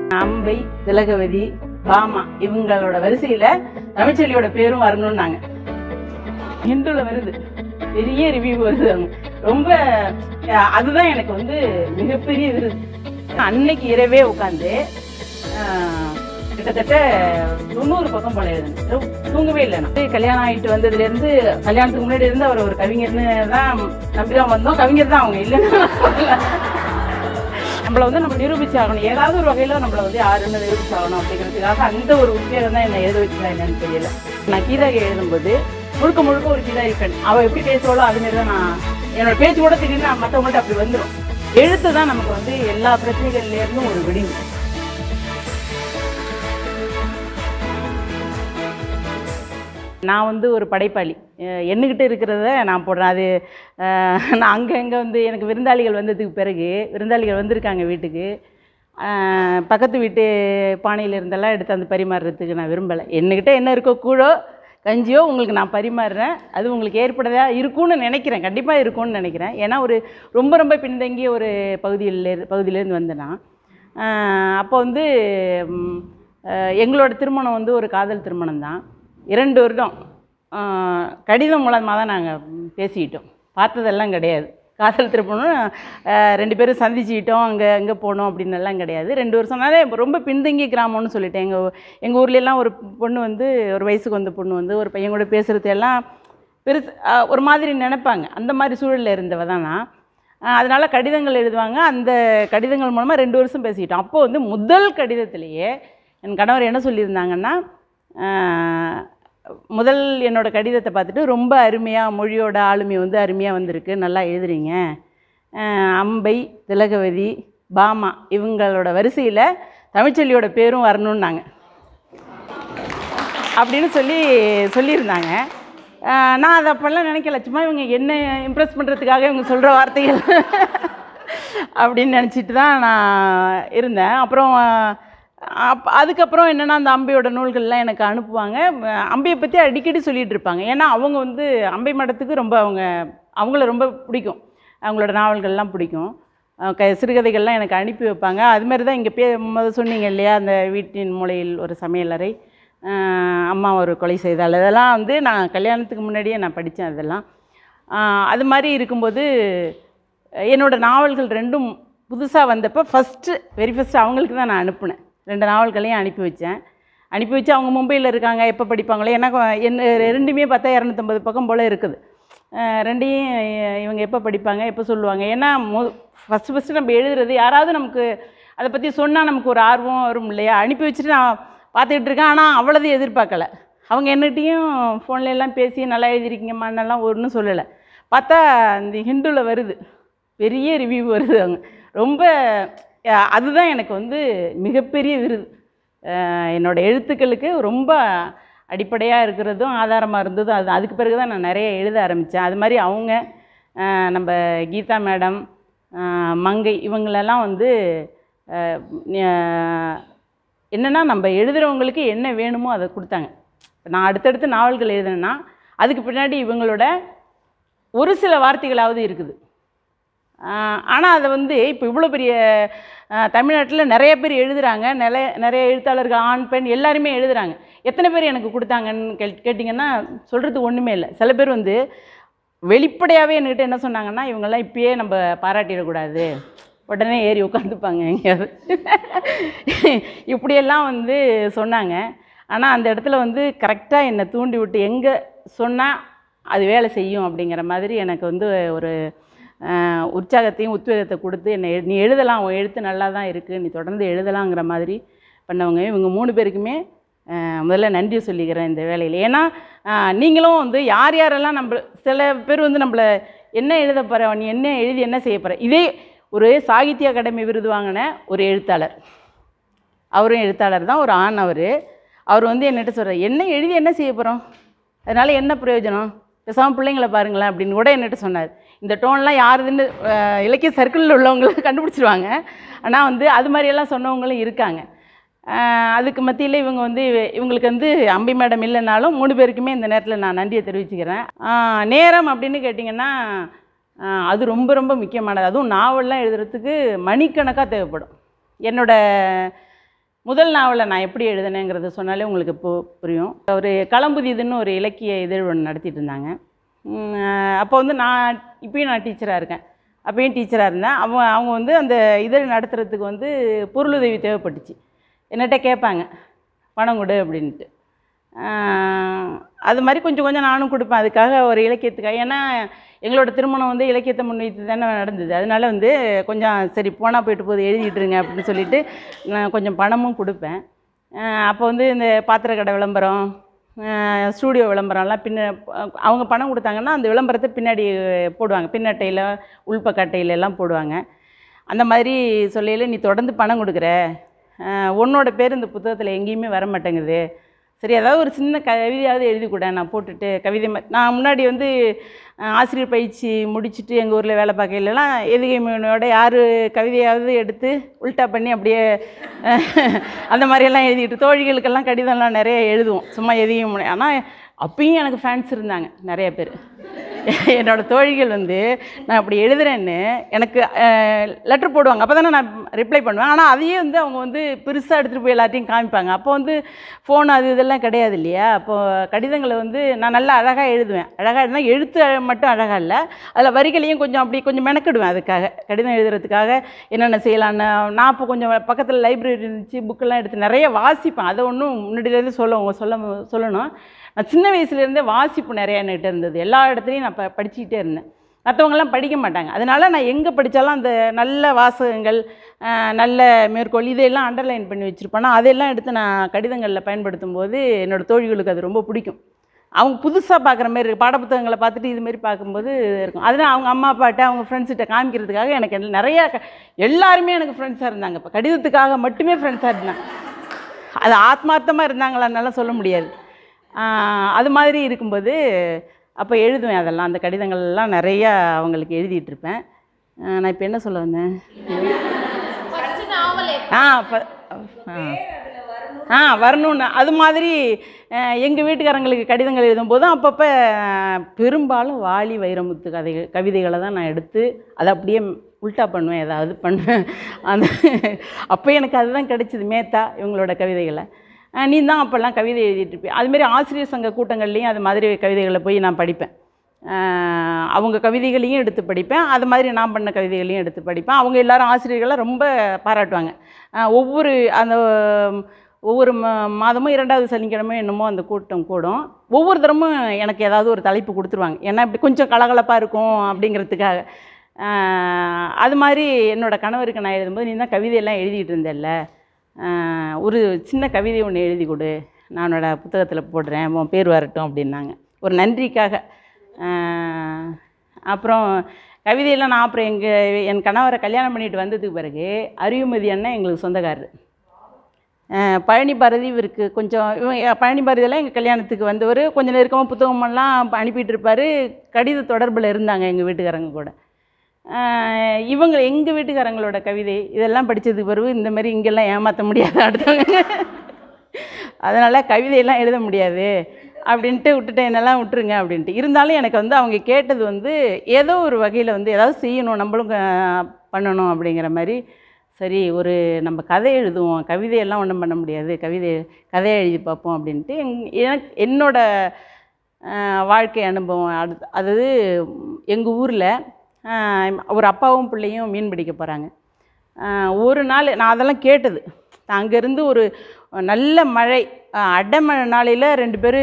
அம்பை திலகவதி பாமா இவங்களோட வரிசையில தமிழ்ச்செல்வியோட பேரும் வரணும்னாங்க ஹிந்துல வருது பெரிய ரிவ்யூ வருது அங்க. ரொம்ப அஹ், அதுதான் எனக்கு வந்து மிகப்பெரிய விருது அன்னைக்கு இரவே உட்காந்து கிட்டத்தட்ட தொண்ணூறு பக்கம் போல எழுதுனேன் தூங்கவே இல்லை நான் கல்யாணம் ஆயிட்டு வந்ததுல இருந்து கல்யாணத்துக்கு முன்னாடி இருந்து அவர் ஒரு கவிஞர்னு தான் நம்பிதான் வந்தோம் கவிஞர் தான் அவங்க இல்லைன்னு நான் சொல்லல. நம்மள வந்து நம்ம நிரூபிச்சாகணும் ஏதாவது ஒரு வகையில நம்மள வந்து யாருன்னு நிரூபிச்சாகணும் அப்படிங்கிறதுக்காக அந்த ஒரு உத்வேகம் தான் என்னை எழுத வச்சுதான் என்னன்னு தெரியல நான் கீதாகி எழுதும்போது முழுக்க முழுக்க ஒரு கீதாகி பெண் அவ எப்படி பேசுவாளோ அது மாதிரி தான் நான் என்னோட பேச்சு கூட திடீர்னு மற்றவங்கள்ட்ட அப்படி வந்துடும் எழுத்து தான் நமக்கு வந்து எல்லா பிரச்சனைகள்ல இருந்தும் ஒரு விடிவு நான் வந்து ஒரு படைப்பாளி அஹ் என்கிட்ட இருக்கிறத நான் போடுறேன் அது அஹ் நான் அங்கங்கே வந்து எனக்கு விருந்தாளிகள் வந்ததுக்கு பிறகு விருந்தாளிகள் வந்திருக்காங்க வீட்டுக்கு அஹ் பக்கத்து வீட்டு பானையில் இருந்தெல்லாம் எடுத்து அந்த பரிமாறுறதுக்கு நான் விரும்பலை என்கிட்ட என்ன இருக்கோ கூழோ கஞ்சியோ உங்களுக்கு நான் பரிமாறுறேன் அது உங்களுக்கு ஏற்படதா இருக்கும்னு நினைக்கிறேன் கண்டிப்பாக இருக்கும்னு நினைக்கிறேன் ஏன்னா ஒரு ரொம்ப ரொம்ப பின்தங்கிய ஒரு பகுதியில் பகுதியிலேருந்து வந்தேன் நான் அஹ் அப்போ வந்து ம், அஹ் எங்களோட திருமணம் வந்து ஒரு காதல் திருமணம் தான் இரண்டு வருடம் ஆஹ் கடிதம் மூலமாக தான் நாங்கள் பேசிக்கிட்டோம் பார்த்ததெல்லாம் கிடையாது காதல் திருப்பணும் ஆஹ் ரெண்டு பேரும் சந்திச்சுக்கிட்டோம் அங்கே அங்கே போனோம் அப்படின்னு எல்லாம் கிடையாது ரெண்டு வருஷம்னாலே ரொம்ப பின்தங்கிய கிராமம்னு சொல்லிட்டேன் எங்கள் எங்கள் ஊர்லெல்லாம் ஒரு பொண்ணு வந்து ஒரு வயசுக்கு வந்த பொண்ணு வந்து ஒரு பையன் கூட பேசுகிறது எல்லாம் பெருசு ஆஹ் ஒரு மாதிரி நினைப்பாங்க அந்த மாதிரி சூழலில் இருந்தவ தான் நான் ஆஹ் அதனால கடிதங்கள் எழுதுவாங்க அந்த கடிதங்கள் மூலமாக ரெண்டு வருஷம் பேசிக்கிட்டோம் அப்போ வந்து முதல் கடிதத்திலேயே என் கணவர் என்ன சொல்லியிருந்தாங்கன்னா ஆஹ் முதல் என்னோட கடிதத்தை பார்த்துட்டு ரொம்ப அருமையாக மொழியோட ஆளுமை வந்து அருமையாக வந்திருக்கு நல்லா எழுதுறீங்க ஆஹ் அம்பை திலகவதி பாமா இவங்களோட வரிசையில் தமிழ்ச்செல்வியோட பேரும் வரணும்னாங்க அப்படின்னு சொல்லி சொல்லியிருந்தாங்க ஆஹ் நான் அதை அப்போல்லாம் நினைக்கல சும்மா இவங்க என்ன இம்ப்ரெஸ் பண்ணுறதுக்காக இவங்க சொல்கிற வார்த்தைகள் அப்படின்னு நினச்சிட்டு தான் நான் இருந்தேன் அப்புறம் அப் அதுக்கப்புறம் என்னென்னா அந்த அம்பையோட நூல்கள்லாம் எனக்கு அனுப்புவாங்க அஹ் அம்பையை பற்றி அடிக்கடி சொல்லிகிட்டு இருப்பாங்க ஏன்னா அவங்க வந்து அம்பை மடத்துக்கு ரொம்ப அவங்க அவங்கள ரொம்ப பிடிக்கும் அவங்களோட நாவல்கள்லாம் பிடிக்கும் அஹ் க சிறுகதைகள்லாம் எனக்கு அனுப்பி வைப்பாங்க அதுமாரி தான் இங்கே பே முத சொன்னீங்க இல்லையா அந்த வீட்டின் மூலையில் ஒரு சமையலறை அஹ் அம்மா ஒரு கொலை செய்தால் இதெல்லாம் வந்து நான் கல்யாணத்துக்கு முன்னாடியே நான் படித்தேன் அதெல்லாம் அஹ் அது மாதிரி இருக்கும்போது என்னோட நாவல்கள் ரெண்டும் புதுசாக வந்தப்போ ஃபஸ்ட்டு வெரி ஃபஸ்ட்டு அவங்களுக்கு தான் நான் அனுப்புனேன் ரெண்டு நாவல்களையும் அனுப்பி வச்சேன் அனுப்பி வச்சு அவங்க மும்பையில் இருக்காங்க எப்போ படிப்பாங்களோ ஏன்னா கொ- என்ன ரெண்டுமே பார்த்தா இரநூத்தம்பது பக்கம் போல் இருக்குது அஹ் ரெண்டையும் இவங்க எப்போ படிப்பாங்க எப்போ சொல்லுவாங்க ஏன்னா மொ ஃபஸ்ட்டு ஃபஸ்ட்டு நம்ம எழுதுறது யாராவது நமக்கு அதை பற்றி சொன்னால் நமக்கு ஒரு ஆர்வம் வரும் இல்லையா அனுப்பி வச்சுட்டு நான் பார்த்துக்கிட்டு இருக்கேன் ஆனால் அவ்வளோது எதிர்பார்க்கல அவங்க என்னட்டையும் ஃபோன்ல எல்லாம் பேசி நல்லா எழுதிருக்கீங்கம்மான்னெல்லாம் ஒன்றும் சொல்லலை பார்த்தா இந்த ஹிந்துவில் வருது பெரிய ரிவ்யூ வருது அவங்க ரொம்ப அஹ், அதுதான் எனக்கு வந்து மிகப்பெரிய விருது அஹ், என்னோட எழுத்துக்களுக்கு ரொம்ப அடிப்படையாக இருக்கிறதும் ஆதாரமாக இருந்ததும் அது அதுக்கு பிறகு தான் நான் நிறைய எழுத ஆரம்பித்தேன் அது மாதிரி அவங்க அஹ், நம்ம கீதா மேடம் அஹ், மங்கை இவங்களெல்லாம் வந்து அஹ், அஹ், என்னென்னா நம்ம எழுதுகிறவங்களுக்கு என்ன வேணுமோ அதை கொடுத்தாங்க இப்ப நான் அடுத்தடுத்து நாவல்கள் எழுதுனேன்னா அதுக்கு பின்னாடி இவங்களோட ஒரு சில வார்த்தைகளாவது இருக்குது ஆனால் அதை வந்து இப்போ இவ்வளோ பெரிய தமிழ்நாட்டில் நிறைய பேர் எழுதுகிறாங்க நிறைய நிறைய எழுத்தாளர்கள் ஆண் பெண் எல்லாருமே எழுதுகிறாங்க எத்தனை பேர் எனக்கு கொடுத்தாங்கன்னு கேள் கேட்டிங்கன்னா சொல்கிறதுக்கு ஒன்றுமே இல்லை சில பேர் வந்து வெளிப்படையாகவே என்கிட்ட என்ன சொன்னாங்கன்னா இவங்கெல்லாம் இப்பயே நம்ம பாராட்டிடக்கூடாது உடனே ஏறி உட்காந்துப்பாங்க எங்கேயாவது இப்படியெல்லாம் வந்து சொன்னாங்க ஆனால் அந்த இடத்துல வந்து கரெக்டாக என்னை தூண்டி விட்டு எங்கே சொன்னால் அது வேலை செய்யும் அப்படிங்கிற மாதிரி எனக்கு வந்து ஒரு அஹ், உற்சாகத்தையும் உத்வேகத்தை கொடுத்து என்னை எழு- நீ எழுதலாம் உன் எழுத்து நல்லா தான் இருக்குது நீ தொடர்ந்து எழுதலாங்கிற மாதிரி பண்ணவங்க இவங்க மூணு பேருக்குமே அஹ், முதல்ல நன்றி சொல்லிக்கிறேன் இந்த வேலையில் ஏன்னா அஹ், நீங்களும் வந்து யார் யாரெல்லாம் நம்ம சில பேர் வந்து நம்மளை என்ன எழுத போகிற நீ என்ன எழுதி என்ன செய்ய போகிற இதே ஒரு சாகித்ய அகாடமி விருது வாங்கின ஒரு எழுத்தாளர் அவரும் எழுத்தாளர் தான் ஒரு ஆண் அவர் அவர் வந்து என்னட்ட சொல்கிறார் என்ன எழுதி என்ன செய்ய போகிறோம் அதனால் என்ன பிரயோஜனம் பேசாமல் பிள்ளைங்கள பாருங்களேன் அப்படின்னு கூட என்னட்ட சொன்னார் இந்த டோன்லாம் யாருதுன்னு அஹ், இலக்கிய சர்க்கிளில் உள்ளவங்களுக்கு கண்டுபிடிச்சிருவாங்க ஆனால் வந்து அது மாதிரியெல்லாம் சொன்னவங்களும் இருக்காங்க அஹ், அதுக்கு மத்தியில் இவங்க வந்து இவ- இவங்களுக்கு வந்து அம்பி மேடம் இல்லைனாலும் மூணு பேருக்குமே இந்த நேரத்தில் நான் நன்றியை தெரிவிச்சுக்கிறேன் அஹ், நேரம் அப்படின்னு கேட்டிங்கன்னா அஹ், அது ரொம்ப ரொம்ப முக்கியமானது அதுவும் நாவல்லாம் எழுதுறதுக்கு மணிக்கணக்காக தேவைப்படும் என்னோட முதல் நாவலை நான் எப்படி எழுதினேங்கிறத சொன்னாலே உங்களுக்கு இப்போ புரியும் ஒரு களம்புதிதுன்னு ஒரு இலக்கிய இதழ் ஒன்று நடத்திட்டு இருந்தாங்க அப்போ வந்து நான் இப்பயும் நான் டீச்சராக இருக்கேன் அப்பயும் டீச்சராக இருந்தேன் அவங்க அவங்க வந்து அந்த இதழ் நடத்துறதுக்கு வந்து பொருளுதவி தேவைப்பட்டுச்சு என்னட்ட கேட்பாங்க பணம் கொடு அப்படின்ட்டு ஆஹ் அது மாதிரி கொஞ்சம் கொஞ்சம் நானும் கொடுப்பேன் அதுக்காக ஒரு இலக்கியத்துக்காக ஏன்னா எங்களோட திருமணம் வந்து இலக்கியத்தை முன்வைத்து தானே நடந்தது அதனால வந்து கொஞ்சம் சரி போனால் போயிட்டு போகுது எழுதிட்டு இருங்க அப்படின்னு சொல்லிட்டு நான் கொஞ்சம் பணமும் கொடுப்பேன் ஆஹ் அப்போ வந்து இந்த பாத்திர கடை விளம்பரம் ஸ்டூடியோ விளம்பரம்லாம் பின்ன அவங்க பணம் கொடுத்தாங்கன்னா அந்த விளம்பரத்தை பின்னாடி போடுவாங்க பின்னட்டையில் உள்பக்கட்டையில எல்லாம் போடுவாங்க அந்த மாதிரி சொல்லையில் நீ தொடர்ந்து பணம் கொடுக்குற ஆஹ் உன்னோட பேர் இந்த புத்தகத்தில் எங்கேயுமே வர மாட்டேங்குது சரி ஏதாவது ஒரு சின்ன கவிதையாவது எழுதி கூட நான் போட்டுட்டு கவிதை ம- நான் முன்னாடி வந்து ஆஹ் ஆசிரியர் பயிற்சி முடிச்சுட்டு எங்கள் ஊரில் வேலை பார்க்கையிலலாம் எதுகை மீனோட யார் கவிதையாவது எடுத்து உல்டா பண்ணி அப்படியே அந்த மாதிரியெல்லாம் எழுதிட்டு தோழிகளுக்கெல்லாம் கடிதம்லாம் நிறைய எழுதுவோம் சும்மா எதையும் ஆனால் அப்பயும் எனக்கு ஃபேன்ஸ் இருந்தாங்க நிறைய பேர் என்னோட தோழிகள் வந்து நான் அப்படி எழுதுறேன்னு எனக்கு லெட்டர் போடுவாங்க அப்போ தானே நான் ரிப்ளை பண்ணுவேன் ஆனால் அதையே வந்து அவங்க வந்து பெருசாக எடுத்துகிட்டு போய் எல்லாத்தையும் காமிப்பாங்க அப்போ வந்து ஃபோன் அது இதெல்லாம் கிடையாது இல்லையா அப்போ கடிதங்களை வந்து நான் நல்லா அழகாக எழுதுவேன் அழகாக எழுதுனா எழுத்து மட்டும் அழகாக இல்லை அதில் வரிகளையும் கொஞ்சம் அப்படி கொஞ்சம் மெனக்கிடுவேன் அதுக்காக கடிதம் எழுதுறதுக்காக என்னென்ன செய்யலான்னு நான் இப்போ கொஞ்சம் பக்கத்தில் லைப்ரரி இருந்துச்சு புக்கெல்லாம் எடுத்து நிறைய வாசிப்பேன் அதை ஒன்றும் முன்னாடியிலேருந்து சொல்ல சொல்ல சொல்லணும் நான் சின்ன வயசுலேருந்தே வாசிப்பு நிறைய என்கிட்ட இருந்தது எல்லா இடத்துலையும் நான் ப படிச்சுக்கிட்டே இருந்தேன் மற்றவங்கெல்லாம் படிக்க மாட்டாங்க அதனால நான் எங்கே படித்தாலும் அந்த நல்ல வாசகங்கள் ஆஹ், நல்ல மேற்கோள் இதையெல்லாம் அண்டர்லைன் பண்ணி வச்சுருப்பேன்னா அதையெல்லாம் எடுத்து நான் கடிதங்களில் பயன்படுத்தும் போது என்னோடய தோழிகளுக்கு அது ரொம்ப பிடிக்கும் அவங்க புதுசாக பார்க்குற மாதிரி இருக்கு பாடப்புத்தகங்களை பார்த்துட்டு இது மாதிரி பார்க்கும்போது இருக்கும் அதனால் அவங்க அம்மா அப்பாட்ட அவங்க ஃப்ரெண்ட்ஸ்கிட்ட காமிக்கிறதுக்காக எனக்கு எல்~ நிறைய க- எல்லாருமே எனக்கு ஃப்ரெண்ட்ஸாக இருந்தாங்க இப்போ கடிதத்துக்காக மட்டுமே ஃப்ரெண்ட்ஸாக இருந்தாங்க அது ஆத்மார்த்தமாக இருந்தாங்களான்னால சொல்ல முடியாது ஆஹ் அது மாதிரி இருக்கும்போது அப்போ எழுதுவேன் அதெல்லாம் அந்த கடிதங்கள் எல்லாம் நிறையா அவங்களுக்கு எழுதிட்டு இருப்பேன் ஆஹ் நான் இப்போ என்ன சொல்ல வந்தேன் ஆ ப- ஆ ஆ வரணும்னு அது மாதிரி எங்கள் வீட்டுக்காரங்களுக்கு கடிதங்கள் எழுதும்போது அப்பப்போ பெரும்பாலும் வாலி வைரமுத்து கதைகள் கவிதைகளை தான் நான் எடுத்து அதை அப்படியே உல்டா பண்ணுவேன் ஏதாவது பண்ணுவேன் அந்த அப்போ எனக்கு அதுதான் கிடைச்சிது மேத்தா இவங்களோட கவிதைகளை அஹ் நீ தான் அப்போல்லாம் கவிதை எழுதிட்டு இருப்பேன் அதுமாரி ஆசிரியர் சங்க கூட்டங்கள்லேயும் அது மாதிரி கவிதைகளை போய் நான் படிப்பேன் அஹ் அவங்க கவிதைகளையும் எடுத்து படிப்பேன் அது மாதிரி நான் பண்ண கவிதைகளையும் எடுத்து படிப்பேன் அவங்க எல்லாரும் ஆசிரியர்களை ரொம்ப பாராட்டுவாங்க அஹ் ஒவ்வொரு அந்த ஒவ்வொரு ம மாதமும் இரண்டாவது சனிக்கிழமை என்னமோ அந்த கூட்டம் கூடும் ஒவ்வொரு தரமும் எனக்கு ஏதாவது ஒரு தலைப்பு கொடுத்துருவாங்க ஏன்னா இப்படி கொஞ்சம் கலகலப்பாக இருக்கும் அப்படிங்கிறதுக்காக அஹ் அது மாதிரி என்னோட கணவருக்கு நான் எழுதும்போது நீ தான் கவிதையெல்லாம் எழுதிட்டு இருந்தல்ல அஹ் ஒரு சின்ன கவிதை ஒன்று எழுதி கொடு நான் என்னோட புத்தகத்தில் போடுறேன் உன் பேர் வரட்டும் அப்படின்னாங்க ஒரு நன்றிக்காக அஹ் அப்புறம் கவிதையெல்லாம் நான் அப்புறம் எங்கள் என் கணவரை கல்யாணம் பண்ணிட்டு வந்ததுக்கு பிறகு அறிவுமதி அண்ணன் எங்களுக்கு சொந்தக்காரர் அஹ் பழனி பாரதி இவருக்கு கொஞ்சம் இவங்க பழனி பாரதியெல்லாம் எங்கள் கல்யாணத்துக்கு வந்தவர் கொஞ்சம் நெருக்கமாக புத்தகமெல்லாம் அனுப்பிட்டு இருப்பார் கடித தொடர்பில் இருந்தாங்க எங்கள் வீட்டுக்காரங்க கூட அஹ் இவங்க எங்கள் வீட்டுக்காரங்களோட கவிதை இதெல்லாம் படித்ததுக்கு பிறகு இந்த மாதிரி இங்கெல்லாம் ஏமாற்ற முடியாது அடுத்தவங்க அதனால் கவிதையெல்லாம் எழுத முடியாது அப்படின்ட்டு விட்டுட்டு என்னெல்லாம் விட்டுருங்க அப்படின்ட்டு இருந்தாலும் எனக்கு வந்து அவங்க கேட்டது வந்து ஏதோ ஒரு வகையில் வந்து ஏதாவது செய்யணும் நம்மளும் க- பண்ணணும் அப்படிங்கிற மாதிரி சரி ஒரு நம்ம கதை எழுதுவோம் கவிதையெல்லாம் ஒன்றும் பண்ண முடியாது கவிதை கதையை எழுதி பார்ப்போம் அப்படின்ட்டு எங் எனக்கு என்னோட ஆஹ், வாழ்க்கை அனுபவம் அடுத்து அதாவது எங்கள் ஊரில் ஒரு அப்பாவும் பிள்ளையும் மீன் பிடிக்க போகிறாங்க ஒரு நாள் நான் அதெல்லாம் கேட்டது அங்கேருந்து ஒரு நல்ல மழை ஆஹ், அடைமழை நாளையில் ரெண்டு பேர்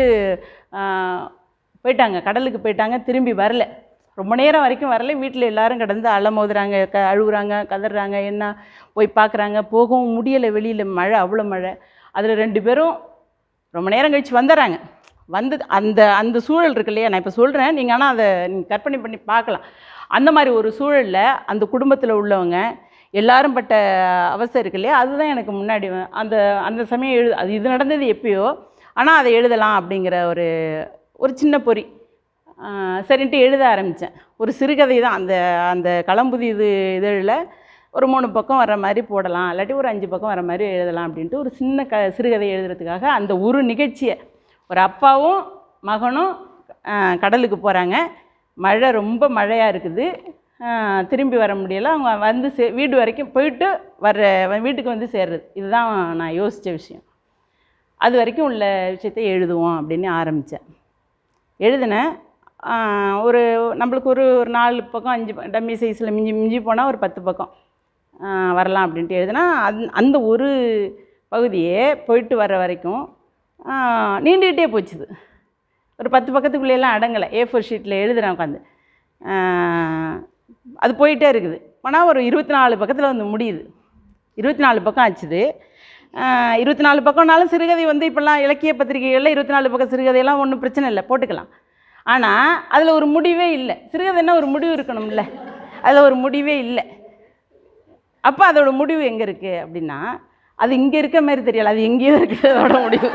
போயிட்டாங்க கடலுக்கு போயிட்டாங்க திரும்பி வரல ரொம்ப நேரம் வரைக்கும் வரல வீட்டில் எல்லாரும் கிடந்து அலமோதுறாங்க க அழுகுறாங்க கதறாங்க என்ன போய் பார்க்குறாங்க போகவும் முடியலை வெளியில் மழை அவ்வளோ மழை அதில் ரெண்டு பேரும் ரொம்ப நேரம் கழித்து வந்துடுறாங்க வந்து அந்த அந்த சூழல் இருக்கு இல்லையா நான் இப்போ சொல்கிறேன் நீங்கள் ஆனால் அதை நீங்கள் கற்பனை பண்ணி பார்க்கலாம் அந்த மாதிரி ஒரு சூழலில் அந்த குடும்பத்தில் உள்ளவங்க எல்லாரும் பட்ட அவஸ்தை இருக்கு இல்லையா அதுதான் எனக்கு முன்னாடி வ- அந்த அந்த சமயம் எழுது அது இது நடந்தது எப்பயோ ஆனால் அதை எழுதலாம் அப்படிங்கிற ஒரு ஒரு சின்ன பொறி ஆஹ் சரின்ட்டு எழுத ஆரம்பித்தேன் ஒரு சிறுகதை தான் அந்த அந்த களம்புதி இது இதழில் ஒரு மூணு பக்கம் வர மாதிரி போடலாம் இல்லாட்டி ஒரு அஞ்சு பக்கம் வர மாதிரி எழுதலாம் அப்படின்ட்டு ஒரு சின்ன க சிறுகதை எழுதுறதுக்காக அந்த ஒரு நிகழ்ச்சியை ஒரு அப்பாவும் மகனும் ஆஹ் கடலுக்கு போகிறாங்க மழை ரொம்ப மழையாக இருக்குது ஆஹ், திரும்பி வர முடியல அவங்க வந்து சே வீடு வரைக்கும் போயிட்டு வர்ற வ- வீட்டுக்கு வந்து சேர்றது இதுதான் நான் யோசித்த விஷயம் அது வரைக்கும் உள்ள விஷயத்தை எழுதுவோம் அப்படின்னு ஆரம்பித்தேன் எழுதினேன் ஆஹ், ஒரு நம்மளுக்கு ஒரு ஒரு நாலு பக்கம் அஞ்சு பக்கம் டம்மி சைஸில் மிஞ்சி மிஞ்சி போனால் ஒரு பத்து பக்கம் ஆஹ், வரலாம் அப்படின்ட்டு எழுதினா அந் அந்த ஒரு பகுதியே போயிட்டு வர வரைக்கும் ஆஹ், நீண்டுக்கிட்டே போச்சுது ஒரு பத்து பக்கத்துக்குள்ளேயெல்லாம் அடங்கலை ஏ ஃபோர் ஷீட்டில் எழுதுகிறேன் உட்காந்து அது போயிட்டே இருக்குது ஆனால் ஒரு இருபத்தி நாலு பக்கத்தில் வந்து முடியுது இருபத்தி நாலு பக்கம் ஆச்சுது இருபத்தி நாலு பக்கம்னாலும் சிறுகதை வந்து இப்போல்லாம் இலக்கிய பத்திரிகைகளில் இருபத்தி நாலு பக்கம் சிறுகதையெல்லாம் ஒன்றும் பிரச்சனை இல்லை போட்டுக்கலாம் ஆனால் அதில் ஒரு முடிவே இல்லை சிறுகதைன்னா ஒரு முடிவு இருக்கணும்ல அதில் ஒரு முடிவே இல்லை அப்போ அதோட முடிவு எங்கே இருக்குது அப்படின்னா அது இங்கே இருக்க மாதிரி தெரியல அது எங்கேயோ இருக்குது அதோட முடிவு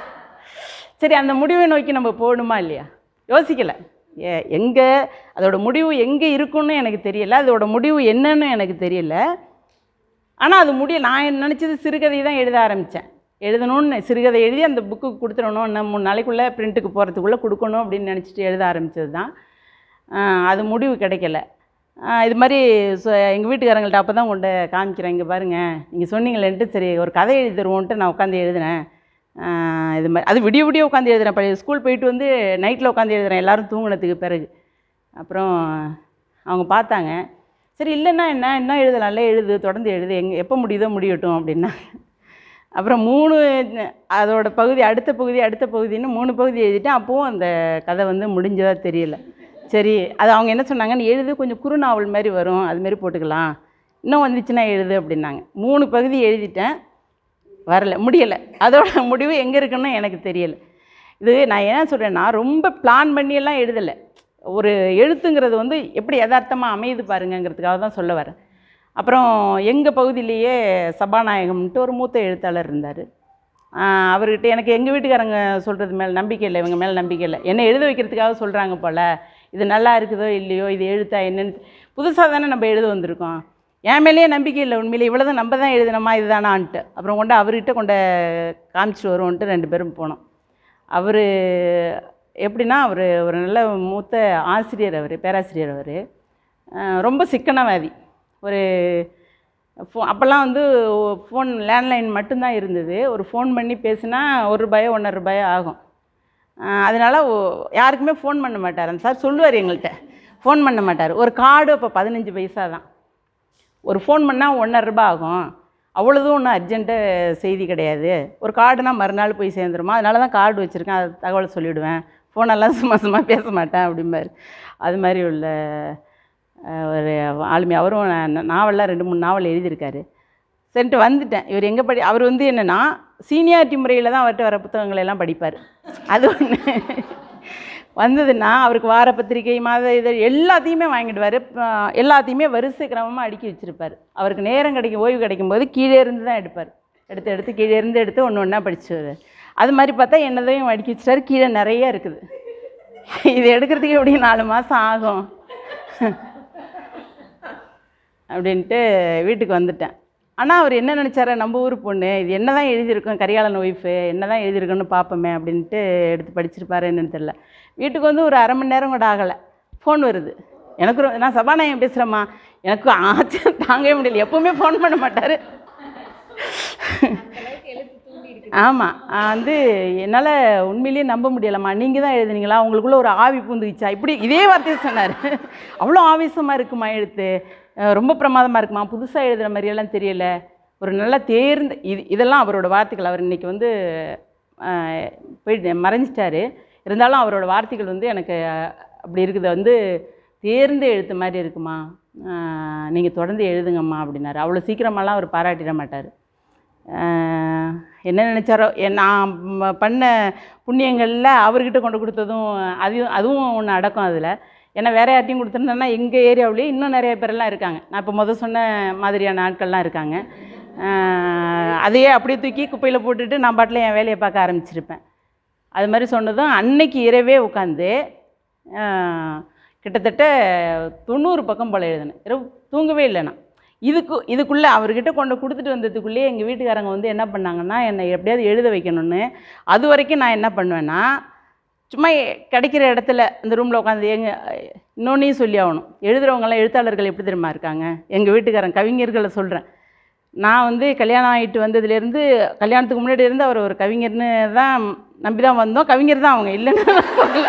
சரி அந்த முடிவை நோக்கி நம்ம போகணுமா இல்லையா யோசிக்கலை ஏ எங்கே அதோட முடிவு எங்கே இருக்குன்னு எனக்கு தெரியல அதோட முடிவு என்னன்னு எனக்கு தெரியல ஆனால் அது முடிய நான் நினச்சது சிறுகதை தான் எழுத ஆரம்பித்தேன் எழுதணும்னு சிறுகதை எழுதி அந்த புக்குக்கு கொடுத்துடணும் இன்னும் மூணு நாளைக்குள்ளே பிரிண்ட்டுக்கு போகிறதுக்குள்ளே கொடுக்கணும் அப்படின்னு நினச்சிட்டு எழுத ஆரம்பித்தது தான் ஆஹ் அது முடிவு கிடைக்கல ஆஹ் இது மாதிரி எங்கள் வீட்டுக்காரங்கள்ட்ட அப்போ தான் கொண்டு காமிக்கிறேன் இங்கே பாருங்கள் நீங்கள் சொன்னீங்களேன்ட்டு சரி ஒரு கதை எழுதி தருவோன்ட்டு நான் உட்காந்து எழுதினேன் ஆஹ் இது மாதிரி அது விடிய விடிய உட்காந்து எழுதுறேன் பழைய ஸ்கூல் போயிட்டு வந்து நைட்டில் உட்காந்து எழுதுறேன் எல்லாரும் தூங்கினதுக்கு பிறகு அப்புறம் அவங்க பார்த்தாங்க சரி இல்லைன்னா என்ன என்ன எழுதலாம்ல எழுது தொடர்ந்து எழுது எங்கே எப்போ முடியுதோ முடியட்டும் அப்படின்னா அப்புறம் மூணு அதோட பகுதி அடுத்த பகுதி அடுத்த பகுதின்னு மூணு பகுதி எழுதிட்டேன் அப்போவும் அந்த கதை வந்து முடிஞ்சதா தெரியல சரி அது அவங்க என்ன சொன்னாங்க நீ எழுது கொஞ்சம் குறுநாவல் மாதிரி வரும் அது மாதிரி போட்டுக்கலாம் இன்னும் வந்துச்சுன்னா எழுது அப்படின்னாங்க மூணு பகுதி எழுதிட்டேன் வரல முடியலை அதோட முடிவு எங்கே இருக்குன்னு எனக்கு தெரியல இது நான் என்ன சொல்கிறேன்னா ரொம்ப பிளான் பண்ணியெல்லாம் எழுதலை ஒரு எழுத்துங்கிறது வந்து எப்படி யதார்த்தமாக அமையுது பாருங்கங்கிறதுக்காக தான் சொல்ல வரேன் அப்புறம் எங்கள் பகுதியிலேயே சபாநாயகம்ன்ட்டு ஒரு மூத்த எழுத்தாளர் இருந்தார் அவர்கிட்ட எனக்கு எங்கள் வீட்டுக்காரங்க சொல்கிறது மேலே நம்பிக்கை இல்லை இவங்க மேலே நம்பிக்கை இல்லை என்ன எழுத வைக்கிறதுக்காக சொல்கிறாங்க போல் இது நல்லா இருக்குதோ இல்லையோ இது எழுத்தா என்னன்னு புதுசாக தானே நம்ம எழுத வந்திருக்கோம் என் மேலேயே நம்பிக்கை இல்லை உண்மையிலே இவ்வளோ நம்ம தான் எழுதினோமா இதுதானான்ட்டு அப்புறம் கொண்டு அவர்கிட்ட கொண்டு காமிச்சிட்டு வருவோன்ட்டு ரெண்டு பேரும் போனோம் அவர் எப்படின்னா அவர் ஒரு நல்ல மூத்த ஆசிரியர் அவர் பேராசிரியர் அவர் ரொம்ப சிக்கனவாதி ஒரு ஃபோ அப்போல்லாம் வந்து ஃபோன் லேண்ட்லைன் மட்டும்தான் இருந்தது ஒரு ஃபோன் பண்ணி பேசினா ஒரு ரூபாயோ ஒன்றரை ரூபாயோ ஆகும் அதனால் யாருக்குமே ஃபோன் பண்ண மாட்டார் அந்த சார் சொல்லுவார் எங்கள்கிட்ட ஃபோன் பண்ண மாட்டார் ஒரு கார்டு அப்போ பதினஞ்சு பைசா தான் ஒரு ஃபோன் பண்ணால் ஒன்றரை ரூபாய் ஆகும் அவ்வளோதும் ஒன்றும் அர்ஜென்ட்டு செய்தி கிடையாது ஒரு கார்டுனா மறுநாள் போய் சேர்ந்துருமா அதனால தான் கார்டு வச்சுருக்கேன் அது தகவலை சொல்லிவிடுவேன் ஃபோனெல்லாம் சும்மா சும்மா பேச மாட்டேன் அப்படிம்பாரு அது மாதிரி உள்ள அஹ், ஒரு ஆளுமை அவரும் நா- நாவல்லாம் ரெண்டு மூணு நாவல் எழுதியிருக்காரு சரின்ட்டு வந்துட்டேன் இவர் எங்கே படி அவர் வந்து என்னென்னா சீனியாரிட்டி முறையில் தான் அவர்கிட்ட வர புத்தகங்களை எல்லாம் படிப்பார் அது ஒன்று வந்ததுன்னா அவருக்கு வார பத்திரிகை மாத இதழ் எல்லாத்தையுமே வாங்கிடுவார் எல்லாத்தையுமே வரிசை கிரமமாக அடுக்கி வச்சுருப்பார் அவருக்கு நேரம் கிடைக்கும் ஓய்வு கிடைக்கும் போது கீழே இருந்து தான் எடுப்பார் எடுத்து எடுத்து கீழே இருந்து எடுத்து ஒன்று ஒன்றா படிச்சுவார் அது மாதிரி பார்த்தா என்னதையும் அடுக்கி வச்சுட்டாரு கீழே நிறைய இருக்குது இது எடுக்கிறதுக்கு எப்படியும் நாலு மாதம் ஆகும் அப்படின்ட்டு வீட்டுக்கு வந்துட்டேன் ஆனால் அவர் என்ன நினச்சாரு நம்ம ஊர் பொண்ணு இது என்ன தான் எழுதியிருக்கோம் கரிகாலன் ஒய்ஃபு என்ன தான் எழுதியிருக்கோன்னு பார்ப்போமே அப்படின்ட்டு எடுத்து படிச்சிருப்பாரு என்னன்னு தெரில வீட்டுக்கு வந்து ஒரு அரை மணி நேரம் கூட ஆகலை ஃபோன் வருது எனக்கு ஒரு- நான் சபாநாயகம் பேசுகிறேம்மா எனக்கு ஆச்சு தாங்கவே முடியல எப்போவுமே ஃபோன் பண்ண மாட்டார் ஆமாம் வந்து என்னால் உண்மையிலேயே நம்ப முடியலம்மா நீங்கள் தான் எழுதுனீங்களா உங்களுக்குள்ள ஒரு ஆவி பூந்துக்கிச்சா இப்படி இதே வார்த்தையை சொன்னார் அவ்வளோ ஆவேசமாக இருக்குமா எழுத்து அஹ் ரொம்ப பிரமாதமாக இருக்குமா புதுசாக எழுதுகிற மாதிரியெல்லாம் தெரியல ஒரு நல்ல தேர்ந்த இது இதெல்லாம் அவரோட வார்த்தைகள் அவர் இன்னைக்கு வந்து அஹ், போயிட்டு மறைஞ்சிட்டாரு இருந்தாலும் அவரோட வார்த்தைகள் வந்து எனக்கு அஹ், அப்படி இருக்குது வந்து தேர்ந்த எழுத்து மாதிரி இருக்குமா நீங்கள் தொடர்ந்து எழுதுங்கம்மா அப்படின்னாரு அவ்வளோ சீக்கிரமாலாம் அவர் பாராட்டிட மாட்டார் ஆஹ் என்ன நினச்சாரோ என் நான் ம- பண்ண புண்ணியங்களில் அவர்கிட்ட கொண்டு கொடுத்ததும் அதையும் அதுவும் ஒன்று அடக்கம் அதில் ஏன்னா வேற யார்ட்டையும் கொடுத்துருந்தேன்னா எங்கள் ஏரியாவிலேயே இன்னும் நிறைய பேரெல்லாம் இருக்காங்க நான் இப்போ முத சொன்ன மாதிரியான ஆட்கள்லாம் இருக்காங்க ஆஹ் அதையே அப்படியே தூக்கி குப்பையில் போட்டுட்டு நான் பாட்டில் என் வேலையை பார்க்க ஆரம்பிச்சிருப்பேன் அது மாதிரி சொன்னதும் அன்னைக்கு இரவே உட்காந்து கிட்டத்தட்ட தொண்ணூறு பக்கம் போல் எழுதினேன் இரவு தூங்கவே இல்லை நான் இதுக்கு இதுக்குள்ளே அவர்கிட்ட கொண்டு கொடுத்துட்டு வந்ததுக்குள்ளேயே எங்கள் வீட்டுக்காரங்க வந்து என்ன பண்ணாங்கன்னா என்னை எப்படியாவது எழுத வைக்கணும்னு அது வரைக்கும் நான் என்ன பண்ணுவேன்னா சும்மா கிடைக்கிற இடத்துல இந்த ரூமில் உட்காந்து எங்க இன்னொன்னையும் சொல்லி ஆகணும் எழுதுகிறவங்களாம் எழுத்தாளர்கள் எப்படி தெரியுமா இருக்காங்க எங்கள் வீட்டுக்காரன் கவிஞர்களை சொல்கிறேன் நான் வந்து கல்யாணம் ஆகிட்டு வந்ததுலேருந்து கல்யாணத்துக்கு முன்னாடி இருந்து அவர் ஒரு கவிஞர்னு தான் நம்பி தான் வந்தோம் கவிஞர் தான் அவங்க இல்லைன்னு நான் சொல்லல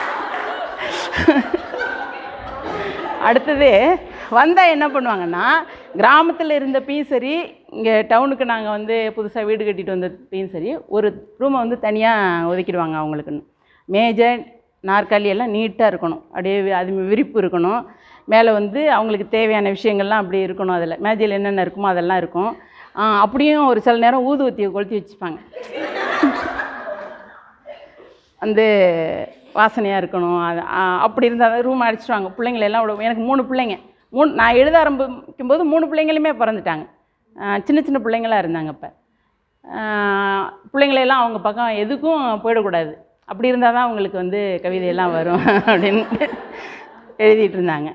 அடுத்தது வந்தால் என்ன பண்ணுவாங்கன்னா கிராமத்தில் இருந்தப்பையும் சரி இங்கே டவுனுக்கு நாங்கள் வந்து புதுசாக வீடு கட்டிட்டு வந்தப்பையும் சரி ஒரு ரூமை வந்து தனியாக ஒதுக்கிடுவாங்க அவங்களுக்குன்னு மேஜை நாற்காலி எல்லாம் நீட்டாக இருக்கணும் அப்படியே வி- அது விரிப்பு இருக்கணும் மேலே வந்து அவங்களுக்கு தேவையான விஷயங்கள்லாம் அப்படி இருக்கணும் அதில் மேஜையில் என்னென்ன இருக்குமோ அதெல்லாம் இருக்கும் ஆ, அப்படியும் ஒரு சில நேரம் ஊதுவத்தியை கொளுத்தி வச்சுப்பாங்க வந்து வாசனையாக இருக்கணும் அது ஆ, அப்படி இருந்தால் ரூம் அடிச்சிடுவாங்க பிள்ளைங்களை எல்லாம் விட எனக்கு மூணு பிள்ளைங்க மூணு நான் எழுத ஆரம்பிக்கும் போது மூணு பிள்ளைங்களுமே பிறந்துட்டாங்க ஆ, சின்ன சின்ன பிள்ளைங்களா இருந்தாங்க அப்போ பிள்ளைங்களையெல்லாம் அவங்க பக்கம் எதுக்கும் போயிடக்கூடாது அப்படி இருந்தால் தான் அவங்களுக்கு வந்து கவிதையெல்லாம் வரும் அப்படின்னு எழுதிட்டு இருந்தாங்க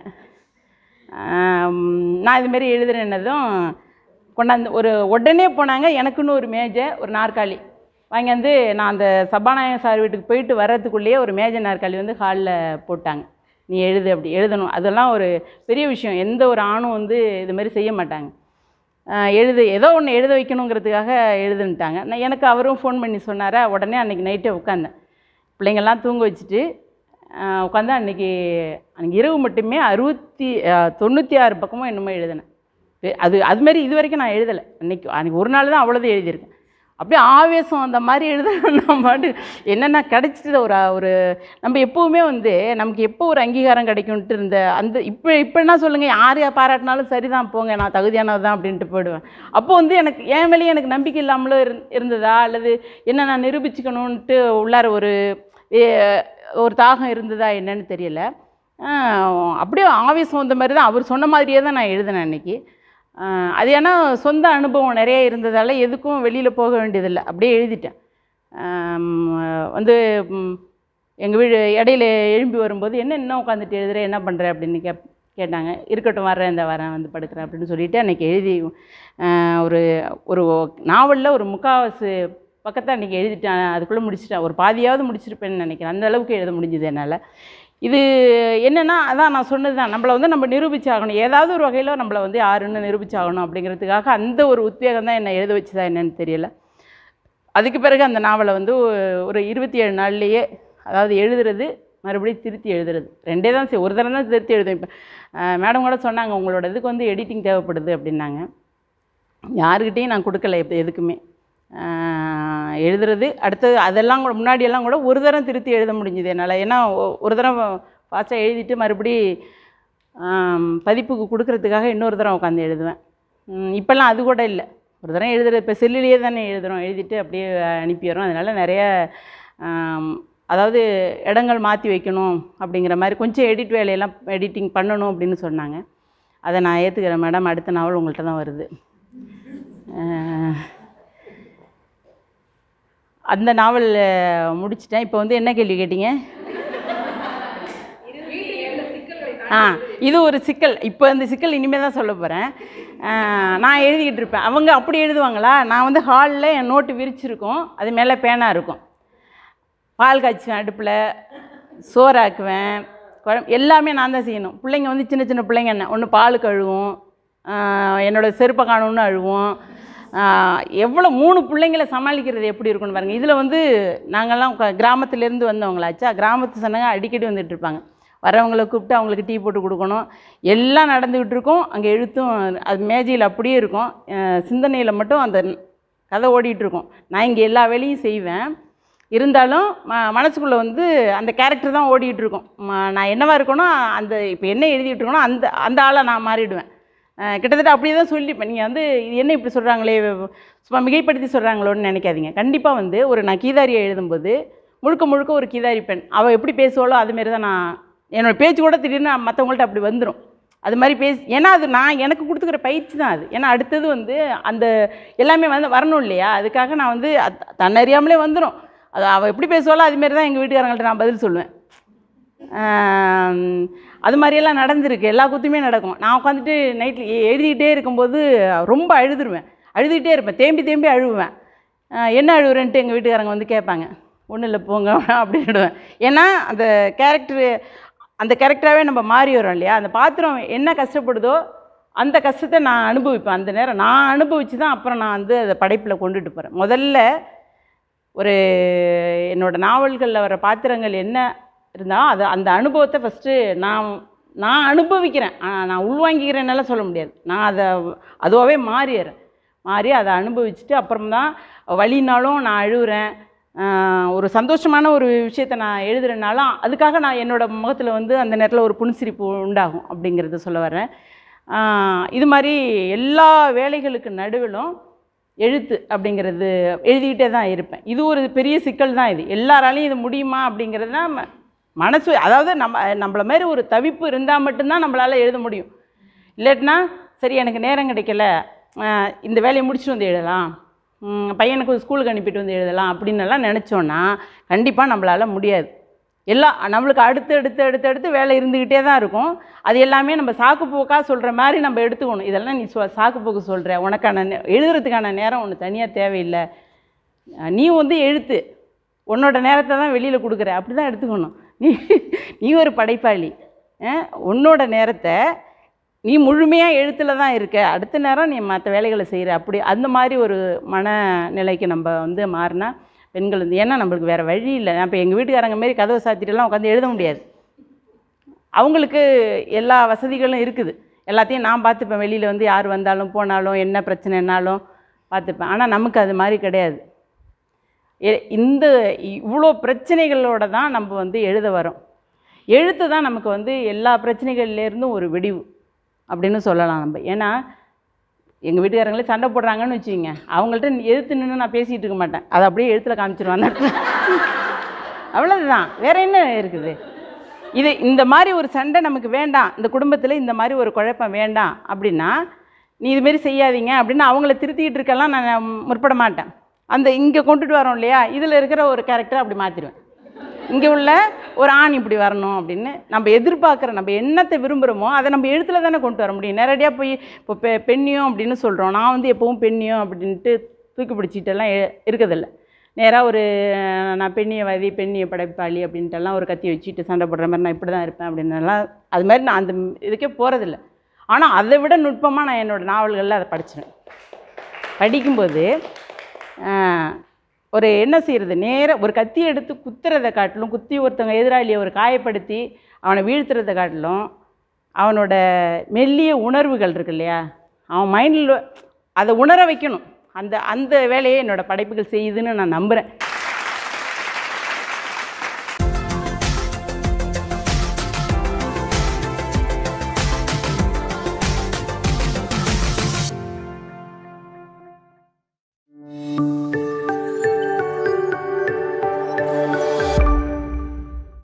ஆம், நான் இதுமாரி எழுதுனதும் கொண்டாந்து ஒரு உடனே போனாங்க எனக்குன்னு ஒரு மேஜை ஒரு நாற்காலி வாங்கியாந்து நான் அந்த சபாநாயகர் சார் வீட்டுக்கு போயிட்டு வர்றதுக்குள்ளேயே ஒரு மேஜை நாற்காலி வந்து ஹாலில் போட்டாங்க நீ எழுது அப்படி எழுதணும் அதெல்லாம் ஒரு பெரிய விஷயம் எந்த ஒரு ஆணும் வந்து இது மாதிரி செய்ய மாட்டாங்க ஆஹ் எழுது ஏதோ ஒன்று எழுத வைக்கணுங்கிறதுக்காக எழுதுன்ட்டாங்க நான் எனக்கு அவரும் ஃபோன் பண்ணி சொன்னாரா உடனே அன்றைக்கி நைட்டே உட்காந்தேன் பிள்ளைங்கள்லாம் தூங்க வச்சுட்டு உட்காந்து அன்றைக்கி அன்றைக்கி இரவு மட்டுமே அறுபத்தி தொண்ணூற்றி ஆறு பக்கமும் என்னமோ எழுதினேன் பெ- அது அது மாதிரி இது வரைக்கும் நான் எழுதலை அன்றைக்கி அன்றைக்கி ஒரு நாள் தான் அவ்வளோதான் எழுதியிருக்கேன் அப்படியே ஆவேசம் அந்த மாதிரி எழுத நம்ம பாட்டு என்னென்ன கிடச்சிட்டு ஒரு ஒரு நம்ம எப்போவுமே வந்து நமக்கு எப்போ ஒரு அங்கீகாரம் கிடைக்கும்ட்டு இருந்த அந்த இப்போ இப்போ என்ன சொல்லுங்கள் யார் யார் பாராட்டினாலும் சரிதான் போங்க நான் தகுதியானது தான் அப்படின்ட்டு போயிடுவேன் அப்போ வந்து எனக்கு என் மேலேயே எனக்கு நம்பிக்கை இல்லாமலும் இருந் இருந்ததா அல்லது என்ன நான் நிரூபிச்சுக்கணுன்ட்டு உள்ளார ஒரு ஏ, ஒரு தாகம் இருந்ததா என்னன்னு தெரியல ஆஹ் அப்படியே ஆவேசம் வந்த மாதிரி தான் அவர் சொன்ன மாதிரியே தான் நான் எழுதினேன் அன்னைக்கு ஆஹ் அது ஏன்னா சொந்த அனுபவம் நிறைய இருந்ததால் எதுக்கும் வெளியில் போக வேண்டியதில்லை அப்படியே எழுதிட்டேன் ஆம், வந்து எங்கள் வீடு இடையில எழும்பி வரும்போது என்ன இன்னும் உட்காந்துட்டு எழுதுற என்ன பண்ணுற அப்படின்னு கேப் கேட்டாங்க இருக்கட்டும் வரேன் இந்த வரேன் வந்து படுக்கிறேன் அப்படின்னு சொல்லிட்டு அன்றைக்கி எழுதி ஆஹ் ஒரு ஒரு நாவலில் ஒரு முக்காவாசி பக்கத்தை அன்றைக்கி எழுதிட்டேன் அதுக்குள்ளே முடிச்சிட்டேன் ஒரு பாதியாவது முடிச்சிருப்பேன்னு நினைக்கிறேன் அந்த அளவுக்கு எழுத முடிஞ்சுது என்னால் இது என்னென்னா அதான் நான் சொன்னது தான் நம்மளை வந்து நம்ம நிரூபிச்சாகணும் ஏதாவது ஒரு வகையில் நம்மளை வந்து யாருன்னு நிரூபிச்சாகணும் அப்படிங்கிறதுக்காக அந்த ஒரு உத்வேகம் தான் என்னை எழுத வச்சுதா என்னன்னு தெரியல அதுக்கு பிறகு அந்த நாவலை வந்து ஒ- ஒரு இருபத்தி ஏழு நாள்லேயே அதாவது எழுதுறது மறுபடியும் திருத்தி எழுதுறது ரெண்டே தான் செய் ஒரு தடவை தான் திருத்தி எழுதுவேன் இப்போ மேடம் கூட சொன்னாங்க உங்களோட இதுக்கு வந்து எடிட்டிங் தேவைப்படுது அப்படின்னாங்க யாருக்கிட்டேயும் நான் கொடுக்கல இப்போ எதுக்குமே ஆஹ் எழுதுறது அடுத்தது அதெல்லாம் கூட முன்னாடியெல்லாம் கூட ஒரு தரம் திருத்தி எழுத முடிஞ்சுது என்னால் ஏன்னா ஒ- ஒரு தரம் ஃபாஸ்ட்டாக எழுதிட்டு மறுபடி ஆம், பதிப்புக்கு கொடுக்கறதுக்காக இன்னொரு தரம் உட்காந்து எழுதுவேன் ம், இப்போல்லாம் அது கூட இல்லை ஒரு தரம் எழுதுறது இப்போ செல்லுலேயே தானே எழுதுகிறோம் எழுதிட்டு அப்படியே அனுப்பிடுறோம் அதனால் நிறைய ஆம், அதாவது இடங்கள் மாற்றி வைக்கணும் அப்படிங்கிற மாதிரி கொஞ்சம் எடிட் வேலையெல்லாம் எடிட்டிங் பண்ணணும் அப்படின்னு சொன்னாங்க அதை நான் ஏற்றுக்கிறேன் மேடம் அடுத்த நாவல் உங்கள்கிட்ட தான் வருது ஆஹ், அந்த நாவல் முடிச்சிட்டேன் இப்போ வந்து என்ன கேள்வி கேட்டீங்க ஆ இது ஒரு சிக்கல் இப்போ இந்த சிக்கல் இனிமேல் தான் சொல்ல போகிறேன் நான் எழுதிக்கிட்டு இருப்பேன் அவங்க அப்படி எழுதுவாங்களா நான் வந்து ஹாலில் என் நோட்டு விரிச்சிருக்கும் அது மேலே பேனா இருக்கும் பால் காய்ச்சுவேன் அடுப்பில் சோறாக்குவேன் குழம்பு எல்லாமே நான் தான் செய்யணும் பிள்ளைங்க வந்து சின்ன சின்ன பிள்ளைங்க என்ன ஒன்று பால் கழுவும் ஆஹ் என்னோட செருப்பை காணும்னு அழுவும் ஆஹ் எவ்வளோ மூணு பிள்ளைங்களை சமாளிக்கிறது எப்படி இருக்கும்னு பாருங்கள் இதில் வந்து நாங்கள்லாம் க- கிராமத்துலேருந்து வந்தவங்களாச்சா கிராமத்து சொன்னாங்க அடிக்கடி வந்துட்டு இருப்பாங்க வரவங்களை கூப்பிட்டு அவங்களுக்கு டீ போட்டு கொடுக்கணும் எல்லாம் நடந்துக்கிட்டு இருக்கும் அங்கே எழுத்தும் அது மேஜையில் அப்படியே இருக்கும் சிந்தனையில் மட்டும் அந்த கதை ஓடிட்டு இருக்கும் நான் இங்கே எல்லா வேலையும் செய்வேன் இருந்தாலும் ம மனசுக்குள்ளே வந்து அந்த கேரக்டர் தான் ஓடிட்டு இருக்கும் ம- நான் என்னவா இருக்கணும் அந்த இப்போ என்ன எழுதிட்டு இருக்கணும் அந்த அந்த ஆளை நான் மாறிடுவேன் அஹ் கிட்டத்தட்ட அப்படியே தான் சொல்லிப்பேன் நீங்கள் வந்து இது என்ன இப்படி சொல்கிறாங்களே சும்மா மிகைப்படுத்தி சொல்கிறாங்களோன்னு நினைக்காதீங்க கண்டிப்பாக வந்து ஒரு நான் கீதாரியை எழுதும்போது முழுக்க முழுக்க ஒரு கீதாரி பெண் அவள் எப்படி பேசுவாளோ அதுமாரி தான் நான் என்னோடய பேச்சு கூட திடீர்னு மற்றவங்கள்ட்ட அப்படி வந்துடும் அது மாதிரி பேசி ஏன்னா அது நான் எனக்கு கொடுத்துக்கிற பயிற்சி தான் அது ஏன்னா அடுத்தது வந்து அந்த எல்லாமே வந்து வரணும் இல்லையா அதுக்காக நான் வந்து அத்- தன்னறியாமலே வந்துடும் அது அவள் எப்படி பேசுவாளோ அதுமாரி தான் எங்கள் வீட்டுக்காரங்கள்ட்ட நான் பதில் சொல்லுவேன் ஆம், அது மாதிரியெல்லாம் நடந்திருக்கு எல்லா குத்துமே நடக்கும் நான் உட்காந்துட்டு நைட்டில் எழுதிக்கிட்டே இருக்கும்போது ரொம்ப அழுதுருவேன் அழுதுகிட்டே இருப்பேன் தேம்பி தேம்பி அழுவேன் ஆஹ் என்ன அழுகுறேன்ட்டு எங்கள் வீட்டுக்காரங்க வந்து கேட்பாங்க ஒன்றும் இல்லை போங்க அப்படின்னுடுவேன் ஏன்னா அந்த கேரக்டரு அந்த கேரக்டராகவே நம்ம மாறி வரோம் இல்லையா அந்த பாத்திரம் என்ன கஷ்டப்படுதோ அந்த கஷ்டத்தை நான் அனுபவிப்பேன் அந்த நேரம் நான் அனுபவித்து தான் அப்புறம் நான் வந்து அதை படைப்பில் கொண்டுட்டு போகிறேன் முதல்ல ஒரு என்னோட நாவல்களில் வர பாத்திரங்கள் என்ன இருந்தாலும் அது அந்த அனுபவத்தை ஃபஸ்ட்டு நான் நான் அனுபவிக்கிறேன் ஆனா, நான் உள்வாங்கிக்கிறேன்னால சொல்ல முடியாது நான் அதை அதுவாகவே மாறிடுறேன் மாறி அதை அனுபவிச்சுட்டு அப்புறம் தான் வழினாலும் நான் அழுகுறேன் ஆஹ் ஒரு சந்தோஷமான ஒரு விஷயத்தை நான் எழுதுறேனாலும் அதுக்காக நான் என்னோட முகத்தில் வந்து அந்த நேரத்தில் ஒரு புன்சிரிப்பு உண்டாகும் அப்படிங்கிறத சொல்ல வரேன் ஆஹ் இது மாதிரி எல்லா வேலைகளுக்கு நடுவிலும் எழுத்து அப்படிங்கிறது எழுதிக்கிட்டே தான் இருப்பேன் இது ஒரு பெரிய சிக்கல் தான் இது எல்லாராலையும் இது முடியுமா அப்படிங்கிறதுனா ம- மனசு அதாவது நம்ம நம்மள மாதிரி ஒரு தவிப்பு இருந்தால் மட்டும்தான் நம்மளால் எழுத முடியும் இல்லாட்டினா சரி எனக்கு நேரம் கிடைக்கல ஆஹ் இந்த வேலையை முடிச்சுட்டு வந்து எழுதலாம் ம், பையனுக்கு ஸ்கூலுக்கு அனுப்பிட்டு வந்து எழுதலாம் அப்படின்னு எல்லாம் நினச்சோன்னா கண்டிப்பாக நம்மளால் முடியாது எல்லாம் நம்மளுக்கு அடுத்து அடுத்து அடுத்து அடுத்து வேலை இருந்துக்கிட்டே தான் இருக்கும் அது எல்லாமே நம்ம சாக்கு போக்காக சொல்கிற மாதிரி நம்ம எடுத்துக்கணும் இதெல்லாம் நீ சொ சாக்கு போக்கு சொல்கிற உனக்கான நே- எழுதுறதுக்கான நேரம் ஒன்று தனியாக தேவையில்லை அஹ் நீ வந்து எழுத்து உன்னோட நேரத்தை தான் வெளியில் கொடுக்குற அப்படி தான் எடுத்துக்கணும் நீ நீ ஒரு படைப்பாளி அஹ் உன்னோட நேரத்தை நீ முழுமையாக எழுத்தில் தான் இருக்க அடுத்த நேரம் நீ மற்ற வேலைகளை செய்கிற அப்படி அந்த மாதிரி ஒரு மனநிலைக்கு நம்ம வந்து மாறினா பெண்கள் வந்து ஏன்னா நம்மளுக்கு வேறு வழி இல்லை நான் இப்போ எங்கள் வீட்டுக்காரங்க மாரி கதவை சாத்திட்டுலாம் உட்காந்து எழுத முடியாது அவங்களுக்கு எல்லா வசதிகளும் இருக்குது எல்லாத்தையும் நான் பார்த்துப்பேன் வெளியில் வந்து யார் வந்தாலும் போனாலும் என்ன பிரச்சனைனாலும் பார்த்துப்பேன் ஆனால் நமக்கு அது மாதிரி கிடையாது எ- இந்த இவ்வளோ பிரச்சனைகளோட தான் நம்ம வந்து எழுத வரோம் எழுத்து தான் நமக்கு வந்து எல்லா பிரச்சனைகள்லேருந்தும் ஒரு வெடிவு அப்படின்னு சொல்லலாம் நம்ம ஏன்னா எங்கள் வீட்டுக்காரங்களே சண்டை போடுறாங்கன்னு வச்சுக்கோங்க அவங்கள்ட்ட எதிர்த்து நின்று நான் பேசிகிட்டு இருக்க மாட்டேன் அதை அப்படியே எழுத்தில் காமிச்சிருவேன் அந்த இடத்துல. அவ்வளவுதான் வேற என்ன இருக்குது இது இந்த மாதிரி ஒரு சண்டை நமக்கு வேண்டாம் இந்த குடும்பத்தில் இந்த மாதிரி ஒரு குழப்பம் வேண்டாம் அப்படின்னா நீ இதுமாரி செய்யாதீங்க அப்படின்னு அவங்கள திருத்திக்கிட்டு இருக்கலாம் நான் முற்பட மாட்டேன் அந்த இங்கே கொண்டுட்டு வரோம் இல்லையா இதில் இருக்கிற ஒரு கேரக்டர் அப்படி மாற்றிடுவேன் இங்கே உள்ள ஒரு ஆண் இப்படி வரணும் அப்படின்னு நம்ம எதிர்பார்க்குற நம்ம என்னத்தை விரும்புகிறோமோ அதை நம்ம எழுத்தில் தானே கொண்டு வர முடியும் நேரடியாக போய் இப்போ பெ பெண்ணியம் அப்படின்னு சொல்கிறோம் நான் வந்து எப்பவும் பெண்ணியம் அப்படின்ட்டு தூக்கி பிடிச்சிட்டெல்லாம் எ- இருக்கதில்ல நேராக ஒரு அஹ், நான் பெண்ணியவாதி பெண்ணிய படைப்பாளி அப்படின்ட்டுலாம் ஒரு கத்தி வச்சுட்டு சண்டை போடுற மாதிரி நான் இப்படி தான் இருப்பேன் அப்படின்னலாம் அது மாதிரி நான் அந்த இதுக்கே போகிறதில்ல ஆனால் அதை விட நுட்பமாக நான் என்னோடய நாவல்களில் அதை படிச்சிருவேன் படிக்கும்போது ஆஹ், ஒரு என்ன செய்கிறது நேர ஒரு கத்தி எடுத்து குத்துறதை காட்டிலும் குத்தி ஒருத்தவங்க எதிராளியை ஒரு காயப்படுத்தி அவனை வீழ்த்துறதை காட்டிலும் அவனோட மெல்லிய உணர்வுகள் இருக்கு இல்லையா அவன் மைண்டில் அதை உணர வைக்கணும் அந்த அந்த வேலையை என்னோடய படைப்புகள் செய்யுதுன்னு நான் நம்புகிறேன்